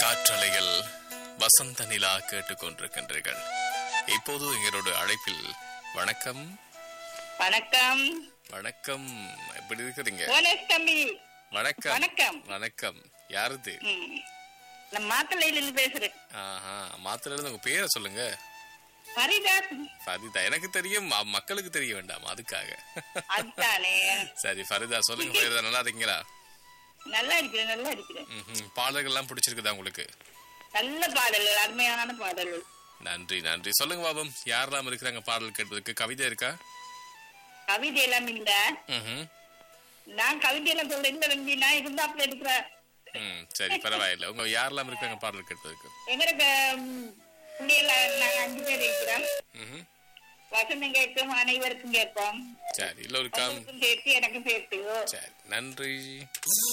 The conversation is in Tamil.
காற்றலைகள் வசந்த நிலா கேட்டுக்கொண்டிருக்கின்றீர்கள் இப்போது எங்களோட அழைப்பில் வணக்கம் வணக்கம் வணக்கம் எப்படி இருக்கிறீங்க போனஸ் தம்பி வணக்கம் வணக்கம் வணக்கம் யாருது ம். நான் மாத்தளையில இருந்து பேசுறேன் ஆஹா மாத்திர இருந்து உங்க பேரை சொல்லுங்க ஹரிதாஸ் ஃபரிதா எனக்கு தெரியும் ம- மக்களுக்கு தெரிய வேண்டாம் அதுக்காக அதுதானே சரி ஃபரிதா சொல்லுங்க ஃபரிதா நல்லா இருக்கீங்களா நல்லா இருக்கிறேன் நல்லா இருக்கிறேன் ம்ஹும். பாடல்கள்லாம் பிடிச்சிருக்குதா உங்களுக்கு நல்ல பாடல்கள் அருமையான பாடல்கள் நன்றி நன்றி சொல்லுங்க பாபம் யாரெல்லாம் இருக்கிறாங்க பாடல் கேட்பதற்கு கவிதை இருக்கா கவிதை எல்லாம் இல்ல ம்ஹும். நான் கவிதை எல்லாம் சொல்ல இல்ல தம்பி நான் இருந்தாப்புல இருக்கிறேன் ம் சரி பரவாயில்ல உங்க யாரெல்லாம் இருக்காங்க பாடல் கேட்பதற்கு எங்களுக்கு ம், பிள்ளைகள் நாங்க அஞ்சு பேர் இருக்கிறோம் ம்ஹும். வசந்தம் கேட்கும் அனைவருக்கும் கேட்போம் சரி எல்லோருக்கும் உங்களுக்கும் சேர்த்து எனக்கும் சேர்த்து சரி நன்றி